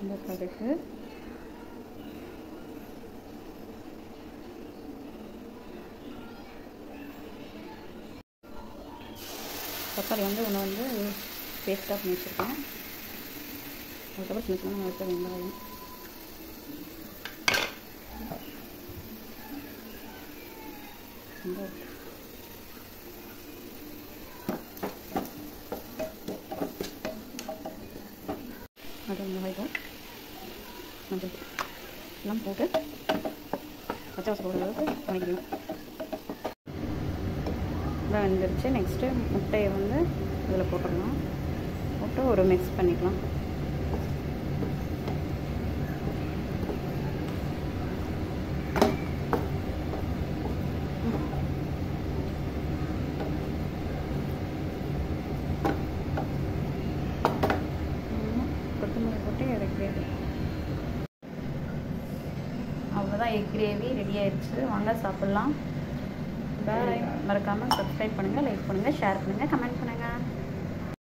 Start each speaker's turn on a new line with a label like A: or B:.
A: இந்த கடுகு தக்காளி வந்து ஒன்று வந்து பேஸ்ட்டாக பண்ணி வச்சுருக்கேன் அதுக்கப்புறம் சின்ன சின்ன வச்ச வெங்காயம் வெங்காயம் அது மிளகாய்கள் மஞ்சள் தூள் எல்லாம் போட்டு பச்சை வாசம் போடுற அளவுக்கு வதக்கிக்கணும் இதான் வெந்துருச்சு நெக்ஸ்ட்டு முட்டையை வந்து இதில் போட்டுடலாம் போட்டு ஒரு மிக்ஸ் பண்ணிக்கலாம் கொத்தமல்லி போட்டு இறக்கிடு அவ்வளோதான் எக் கிரேவி ரெடி ஆயிடுச்சு வாங்க சாப்பிட்லாம் பாய் மறக்காமல் சப்ஸ்கிரைப் பண்ணுங்கள் லைக் பண்ணுங்கள் ஷேர் பண்ணுங்கள் கமெண்ட் பண்ணுங்கள்